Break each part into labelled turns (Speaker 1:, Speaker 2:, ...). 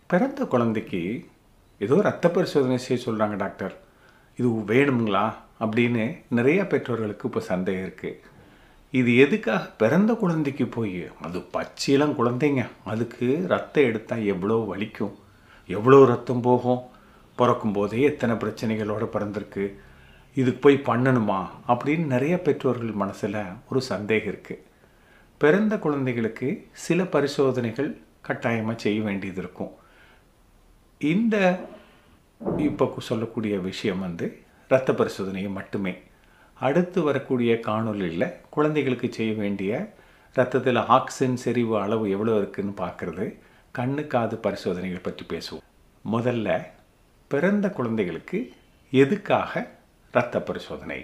Speaker 1: பிறந்த குழந்தைக்கு ஏதோ ரத்த பரிசோதனை செய்ய சொல்கிறாங்க டாக்டர் இது வேணுங்களா அப்படின்னு நிறைய பெற்றோர்களுக்கு இப்போ சந்தேகம் இருக்குது இது எதுக்காக பிறந்த குழந்தைக்கு போய் அது பச்சிலம் குழந்தைங்க அதுக்கு ரத்தம் எடுத்தால் எவ்வளோ வலிக்கும் எவ்வளோ ரத்தம் போகும் பிறக்கும் போதே எத்தனை பிரச்சனைகளோடு பிறந்திருக்கு இதுக்கு போய் பண்ணணுமா அப்படின்னு நிறைய பெற்றோர்கள் மனசில் ஒரு சந்தேகம் இருக்குது பிறந்த குழந்தைகளுக்கு சில பரிசோதனைகள் கட்டாயமாக செய்ய வேண்டியது இருக்கும் இந்த இப்போ சொல்லக்கூடிய விஷயம் வந்து இரத்த பரிசோதனையை மட்டுமே அடுத்து வரக்கூடிய காணொலியில் குழந்தைகளுக்கு செய்ய வேண்டிய ரத்தத்தில் ஆக்சிஜன் செறிவு அளவு எவ்வளோ இருக்குன்னு பார்க்குறது கண்ணு காது பரிசோதனைகள் பற்றி பேசுவோம் முதல்ல பிறந்த குழந்தைகளுக்கு எதுக்காக இரத்த பரிசோதனை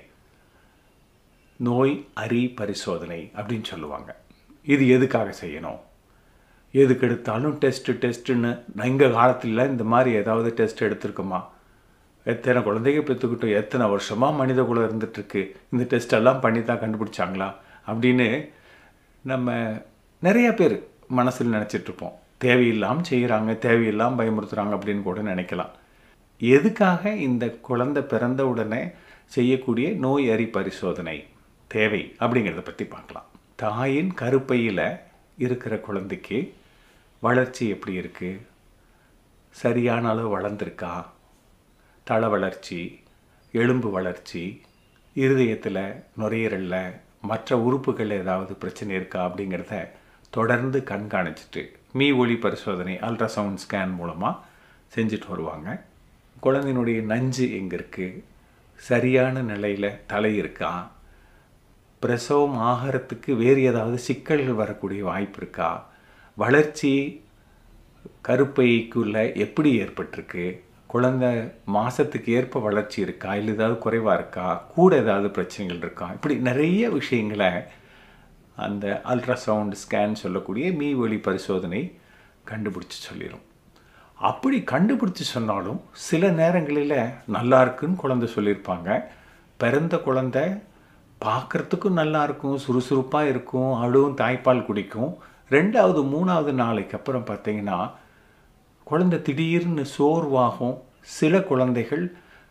Speaker 1: நோய் அறி பரிசோதனை அப்படின்னு சொல்லுவாங்க இது எதுக்காக செய்யணும் எதுக்கு எடுத்தாலும் டெஸ்ட்டு டெஸ்ட்டுன்னு எங்கள் காலத்தில் இந்த மாதிரி ஏதாவது டெஸ்ட் எடுத்திருக்கோமா எத்தனை குழந்தைங்க பெற்றுக்கிட்டோம் எத்தனை வருஷமாக மனித குலம் இருந்துகிட்ருக்கு இந்த டெஸ்ட் எல்லாம் பண்ணி தான் கண்டுபிடிச்சாங்களா அப்படின்னு நம்ம நிறைய பேர் மனசில் நினச்சிட்ருப்போம் தேவையில்லாமல் செய்கிறாங்க தேவையில்லாமல் பயமுறுத்துகிறாங்க அப்படின்னு கூட நினைக்கலாம் எதுக்காக இந்த குழந்தை பிறந்த உடனே செய்யக்கூடிய நோய் அறி பரிசோதனை தேவை அப்படிங்கிறத பற்றி பார்க்கலாம் தாயின் கருப்பையில் இருக்கிற குழந்தைக்கு வளர்ச்சி எப்படி இருக்குது சரியான அளவு வளர்ந்துருக்கா தள வளர்ச்சி எலும்பு வளர்ச்சி இருதயத்தில் நுரையீரலில் மற்ற உறுப்புகள் ஏதாவது பிரச்சனை இருக்கா அப்படிங்கிறத தொடர்ந்து கண்காணிச்சிட்டு மீ ஒளி பரிசோதனை அல்ட்ராசவுண்ட் ஸ்கேன் மூலமாக செஞ்சுட்டு வருவாங்க குழந்தையினுடைய நஞ்சு எங்கே இருக்குது சரியான நிலையில் தலை இருக்கா பிரசவம் ஆகிறதுக்கு வேறு ஏதாவது சிக்கல்கள் வரக்கூடிய வாய்ப்பு இருக்கா வளர்ச்சி கருப்பைக்குள்ளே எப்படி ஏற்பட்டிருக்கு குழந்தை மாதத்துக்கு ஏற்ப வளர்ச்சி இருக்கா இல்லை ஏதாவது குறைவாக இருக்கா கூட ஏதாவது பிரச்சனைகள் இருக்கா இப்படி நிறைய விஷயங்களை அந்த அல்ட்ராசவுண்ட் ஸ்கேன் சொல்லக்கூடிய மீ ஒளி பரிசோதனை கண்டுபிடிச்சி சொல்லிடும் அப்படி கண்டுபிடிச்சி சொன்னாலும் சில நேரங்களில் நல்லா இருக்குன்னு குழந்தை சொல்லியிருப்பாங்க பிறந்த குழந்தை பார்க்குறதுக்கும் நல்லா இருக்கும் சுறுசுறுப்பாக இருக்கும் அழுவும் தாய்ப்பால் குடிக்கும் ரெண்டாவது மூணாவது நாளைக்கு அப்புறம் பார்த்தீங்கன்னா குழந்தை திடீர்னு சோர்வாகும் சில குழந்தைகள்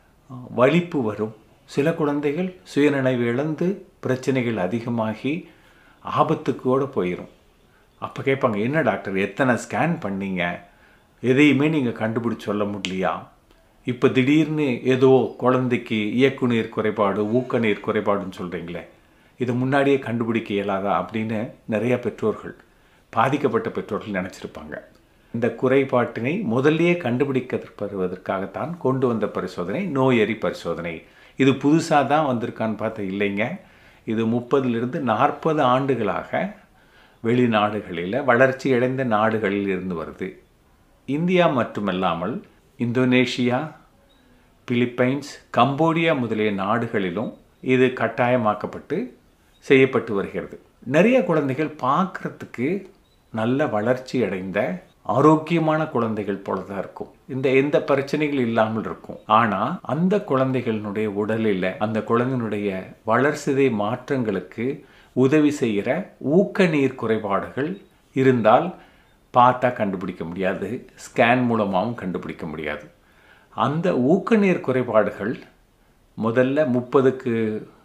Speaker 1: வலிப்பு வரும் சில குழந்தைகள் சுயநினைவு இழந்து பிரச்சனைகள் அதிகமாகி ஆபத்துக்கோடு போயிடும் அப்போ கேட்பாங்க என்ன டாக்டர் எத்தனை ஸ்கேன் பண்ணீங்க எதையுமே நீங்கள் கண்டுபிடிச்சி சொல்ல முடியலையா இப்போ திடீர்னு ஏதோ குழந்தைக்கு இயக்குநீர் குறைபாடு ஊக்கநீர் குறைபாடுன்னு சொல்கிறீங்களே இதை முன்னாடியே கண்டுபிடிக்க இயலாதா அப்படின்னு நிறைய பெற்றோர்கள் பாதிக்கப்பட்ட பெற்றோர்கள் நினச்சிருப்பாங்க இந்த குறைபாட்டினை முதல்லயே கண்டுபிடிக்கப்படுவதற்காகத்தான் கொண்டு வந்த பரிசோதனை நோயறி பரிசோதனை இது புதுசாக தான் வந்திருக்கான்னு பார்த்தா இல்லைங்க இது முப்பதுலேருந்து நாற்பது ஆண்டுகளாக வெளிநாடுகளில் வளர்ச்சி அடைந்த நாடுகளில் இருந்து வருது இந்தியா மட்டுமல்லாமல் இந்தோனேஷியா பிலிப்பைன்ஸ் கம்போடியா முதலிய நாடுகளிலும் இது கட்டாயமாக்கப்பட்டு செய்யப்பட்டு வருகிறது நிறைய குழந்தைகள் பார்க்குறதுக்கு நல்ல வளர்ச்சி அடைந்த ஆரோக்கியமான குழந்தைகள் போல தான் இருக்கும் இந்த எந்த பிரச்சனைகள் இல்லாமல் இருக்கும் ஆனால் அந்த குழந்தைகளினுடைய உடலில் அந்த குழந்தையினுடைய வளர்சிதை மாற்றங்களுக்கு உதவி செய்கிற ஊக்க நீர் குறைபாடுகள் இருந்தால் பார்த்தா கண்டுபிடிக்க முடியாது ஸ்கேன் மூலமாகவும் கண்டுபிடிக்க முடியாது அந்த ஊக்கநீர் குறைபாடுகள் முதல்ல முப்பதுக்கு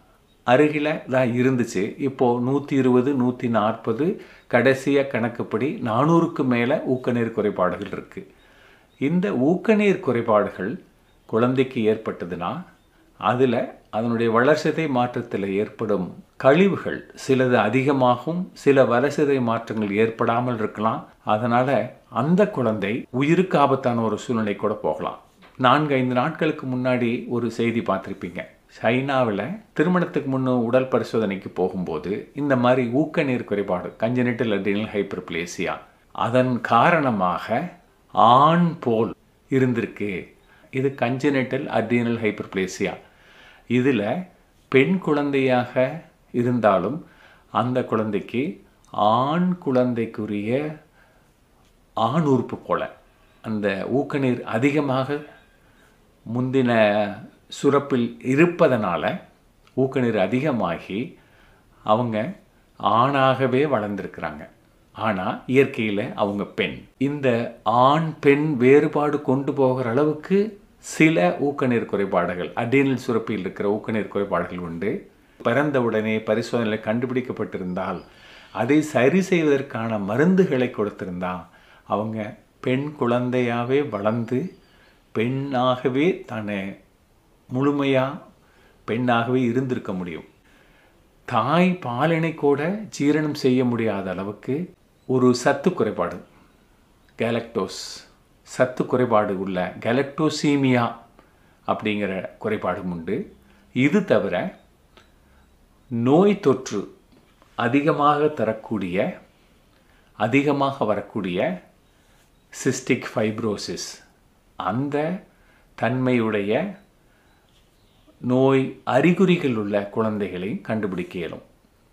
Speaker 1: அருகில் தான் இருந்துச்சு இப்போது நூற்றி இருபது நூற்றி நாற்பது கடைசியாக கணக்குப்படி நானூறுக்கு மேலே ஊக்கநீர் குறைபாடுகள் இருக்குது இந்த ஊக்கநீர் குறைபாடுகள் குழந்தைக்கு ஏற்பட்டதுன்னா அதில் அதனுடைய வளர்சிதை மாற்றத்தில் ஏற்படும் கழிவுகள் சிலது அதிகமாகும் சில வளர்சிதை மாற்றங்கள் ஏற்படாமல் இருக்கலாம் அதனால் அந்த குழந்தை உயிருக்கு ஆபத்தான ஒரு சூழ்நிலை கூட போகலாம் நான்கு ஐந்து நாட்களுக்கு முன்னாடி ஒரு செய்தி பார்த்துருப்பீங்க சைனாவில் திருமணத்துக்கு முன்னு உடல் பரிசோதனைக்கு போகும்போது இந்த மாதிரி ஊக்க நீர் குறைபாடு கஞ்சனிட்டல் அட்ரினல் ஹைப்பர்பிளேசியா அதன் காரணமாக ஆண் போல் இருந்திருக்கு இது கஞ்சனிட்டல் அட்ரினல் ஹைப்பர்பிளேசியா இதில் பெண் குழந்தையாக இருந்தாலும் அந்த குழந்தைக்கு ஆண் குழந்தைக்குரிய ஆண் உறுப்பு போல அந்த ஊக்கநீர் அதிகமாக முந்தின சுரப்பில் இருப்பதனால ஊக்கநீர் அதிகமாகி அவங்க ஆணாகவே வளர்ந்துருக்குறாங்க ஆனால் இயற்கையில் அவங்க பெண் இந்த ஆண் பெண் வேறுபாடு கொண்டு போகிற அளவுக்கு சில ஊக்கநீர் குறைபாடுகள் அடினல் சுரப்பியில் இருக்கிற ஊக்கநீர் குறைபாடுகள் உண்டு பிறந்தவுடனே பரிசோதனையில் கண்டுபிடிக்கப்பட்டிருந்தால் அதை சரி செய்வதற்கான மருந்துகளை கொடுத்திருந்தா அவங்க பெண் குழந்தையாகவே வளர்ந்து பெண்ணாகவே தன்னை முழுமையாக பெண்ணாகவே இருந்திருக்க முடியும் தாய் பாலினை கூட ஜீரணம் செய்ய முடியாத அளவுக்கு ஒரு சத்து குறைபாடு கேலக்டோஸ் சத்து குறைபாடு உள்ள கேலக்டோசீமியா அப்படிங்கிற குறைபாடும் உண்டு இது தவிர நோய் தொற்று அதிகமாக தரக்கூடிய அதிகமாக வரக்கூடிய சிஸ்டிக் ஃபைப்ரோசிஸ் அந்த தன்மையுடைய நோய் அறிகுறிகள் உள்ள குழந்தைகளை கண்டுபிடிக்க இயலும்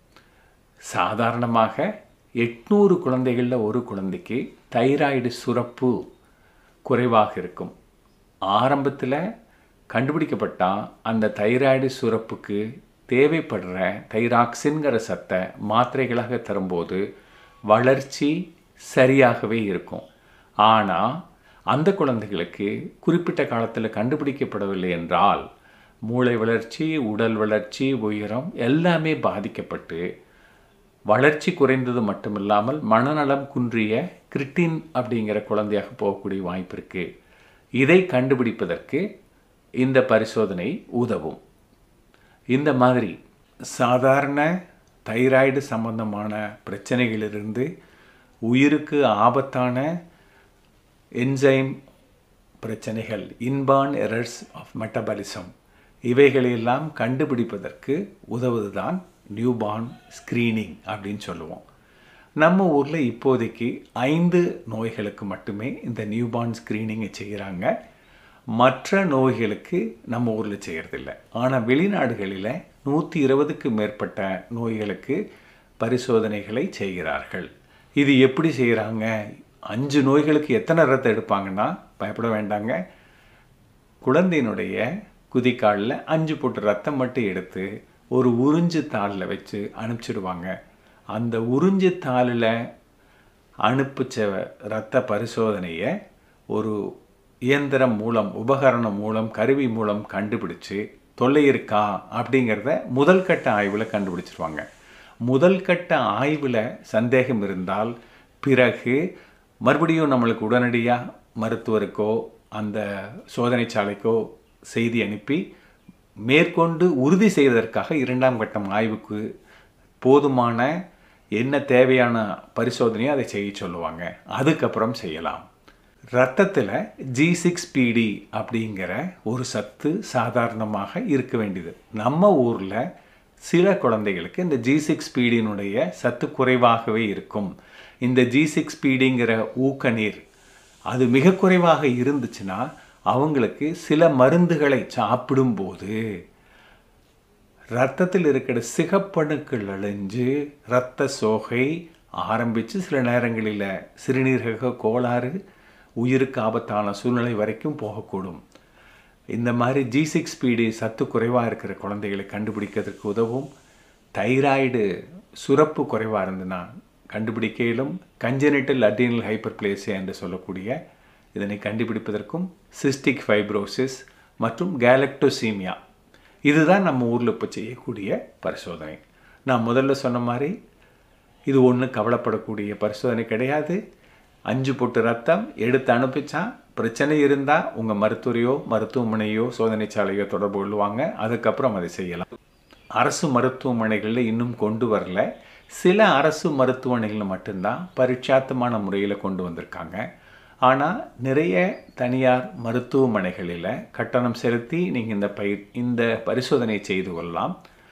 Speaker 1: சாதாரணமாக எட்நூறு குழந்தைகளில் ஒரு குழந்தைக்கு தைராய்டு சுரப்பு குறைவாக இருக்கும் ஆரம்பத்தில் கண்டுபிடிக்கப்பட்டால் அந்த தைராய்டு சுரப்புக்கு தேவைப்படுற தைராக்சின்கிற சத்தை மாத்திரைகளாக தரும்போது வளர்ச்சி சரியாகவே இருக்கும் ஆனால் அந்த குழந்தைகளுக்கு குறிப்பிட்ட காலத்தில் கண்டுபிடிக்கப்படவில்லை என்றால் மூளை வளர்ச்சி உடல் வளர்ச்சி உயரம் எல்லாமே பாதிக்கப்பட்டு வளர்ச்சி குறைந்தது மட்டுமில்லாமல் மனநலம் குன்றிய கிரிட்டின் அப்படிங்கிற குழந்தையாக போகக்கூடிய வாய்ப்பு இருக்குது இதை கண்டுபிடிப்பதற்கு இந்த பரிசோதனை உதவும் இந்த மாதிரி சாதாரண தைராய்டு சம்பந்தமான பிரச்சனைகளிலிருந்து உயிருக்கு ஆபத்தான என்சைம் பிரச்சனைகள் இன்பான் எரர்ஸ் ஆஃப் மெட்டபாலிசம் இவைகளையெல்லாம் கண்டுபிடிப்பதற்கு உதவுதுதான் நியூபார்ன் ஸ்க்ரீனிங் அப்படின்னு சொல்லுவோம் நம்ம ஊரில் இப்போதைக்கு ஐந்து நோய்களுக்கு மட்டுமே இந்த நியூபார்ன் ஸ்க்ரீனிங்கை செய்கிறாங்க மற்ற நோய்களுக்கு நம்ம ஊரில் செய்கிறதில்ல ஆனால் வெளிநாடுகளில் நூற்றி இருபதுக்கு மேற்பட்ட நோய்களுக்கு பரிசோதனைகளை செய்கிறார்கள் இது எப்படி செய்கிறாங்க அஞ்சு நோய்களுக்கு எத்தனை ரத்தம் எடுப்பாங்கன்னா பயப்பட வேண்டாங்க குழந்தையினுடைய குதிக்காலில் அஞ்சு போட்டு ரத்தம் மட்டும் எடுத்து ஒரு உறிஞ்சு தாளில் வச்சு அனுப்பிச்சிடுவாங்க அந்த உறிஞ்சு தாளில் அனுப்பிச்ச இரத்த பரிசோதனையை ஒரு இயந்திரம் மூலம் உபகரணம் மூலம் கருவி மூலம் கண்டுபிடிச்சு தொல்லை இருக்கா அப்படிங்கிறத முதல் கட்ட ஆய்வில் கண்டுபிடிச்சிருவாங்க முதல் கட்ட ஆய்வில் சந்தேகம் இருந்தால் பிறகு மறுபடியும் நம்மளுக்கு உடனடியாக மருத்துவருக்கோ அந்த சோதனை சாலைக்கோ செய்தி அனுப்பி மேற்கொண்டு உறுதி செய்வதற்காக இரண்டாம் கட்டம் ஆய்வுக்கு போதுமான என்ன தேவையான பரிசோதனையோ அதை செய்ய சொல்லுவாங்க அதுக்கப்புறம் செய்யலாம் ரத்தத்தில் ஜி சிக்ஸ் பிடி அப்படிங்கிற ஒரு சத்து சாதாரணமாக இருக்க வேண்டியது நம்ம ஊரில் சில குழந்தைகளுக்கு இந்த ஜி சிக்ஸ் பீடியினுடைய சத்து குறைவாகவே இருக்கும் இந்த ஜி சிக்ஸ் பீடிங்கிற ஊக்க நீர் அது மிக குறைவாக இருந்துச்சுன்னா அவங்களுக்கு சில மருந்துகளை சாப்பிடும்போது ரத்தத்தில் இருக்கிற சிகப்பணுக்கள் அழிஞ்சு இரத்த சோகை ஆரம்பித்து சில நேரங்களில் சிறுநீரக கோளாறு உயிருக்கு ஆபத்தான சூழ்நிலை வரைக்கும் போகக்கூடும் இந்த மாதிரி ஜி சிக்ஸ் பிடி சத்து குறைவாக இருக்கிற குழந்தைகளை கண்டுபிடிக்கிறதுக்கு உதவும் தைராய்டு சுரப்பு குறைவாக இருந்ததுன்னா கண்டுபிடிக்கையிலும் கஞ்சனிட்டல் அட்ரினல் ஹைப்பர்பிளேசியா என்று சொல்லக்கூடிய இதனை கண்டுபிடிப்பதற்கும் சிஸ்டிக் ஃபைப்ரோசிஸ் மற்றும் கேலக்டோசீமியா இதுதான் நம்ம ஊரில் இப்போ செய்யக்கூடிய பரிசோதனை நான் முதல்ல சொன்ன மாதிரி இது ஒன்றும் கவலைப்படக்கூடிய பரிசோதனை கிடையாது அஞ்சு பொட்டு ரத்தம் எடுத்து அனுப்பிச்சா பிரச்சனை இருந்தால் உங்கள் மருத்துவரையோ மருத்துவமனையோ சோதனை சாலையோ தொடர்பு கொள்ளுவாங்க அதுக்கப்புறம் அதை செய்யலாம் அரசு மருத்துவமனைகளில் இன்னும் கொண்டு வரல சில அரசு மருத்துவமனைகளில் மட்டும்தான் பரீட்சாத்தமான முறையில் கொண்டு வந்திருக்காங்க ஆனால் நிறைய தனியார் மருத்துவமனைகளில் கட்டணம் செலுத்தி நீங்கள் இந்த பயிர் இந்த பரிசோதனை செய்து கொள்ளலாம்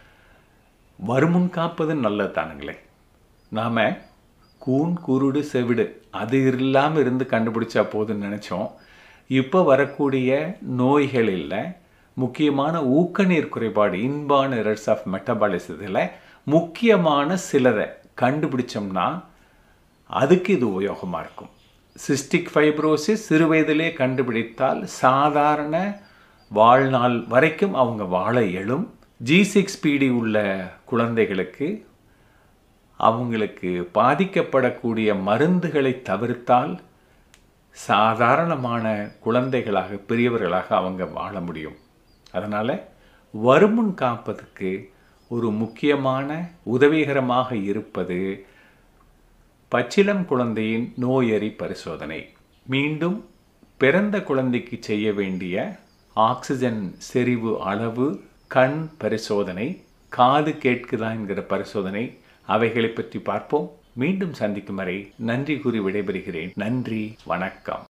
Speaker 1: வருமுன் காப்பது நல்லது தானுங்களே நாம் கூன் குருடு செவிடு அது இல்லாமல் இருந்து கண்டுபிடிச்சா போதுன்னு நினச்சோம் இப்போ வரக்கூடிய நோய்களில் முக்கியமான ஊக்கநீர் குறைபாடு இன்பான் எரர்ஸ் ஆஃப் மெட்டபாலிசத்தில் முக்கியமான சிலரை கண்டுபிடிச்சோம்னா அதுக்கு இது உபயோகமாக இருக்கும் சிஸ்டிக் ஃபைப்ரோசிஸ் சிறு வயதிலே கண்டுபிடித்தால் சாதாரண வாழ்நாள் வரைக்கும் அவங்க வாழ இயலும் ஜி சிக்ஸ் பிடி உள்ள குழந்தைகளுக்கு அவங்களுக்கு பாதிக்கப்படக்கூடிய மருந்துகளை தவிர்த்தால் சாதாரணமான குழந்தைகளாக பெரியவர்களாக அவங்க வாழ முடியும் அதனால் வருமுன் காப்பதற்கு ஒரு முக்கியமான உதவிகரமாக இருப்பது பச்சிலம் குழந்தையின் நோயறி பரிசோதனை மீண்டும் பிறந்த குழந்தைக்கு செய்ய வேண்டிய ஆக்சிஜன் செறிவு அளவு கண் பரிசோதனை காது கேட்குதா என்கிற பரிசோதனை அவைகளை பற்றி பார்ப்போம் மீண்டும் சந்திக்கும் வரை நன்றி கூறி விடைபெறுகிறேன் நன்றி வணக்கம்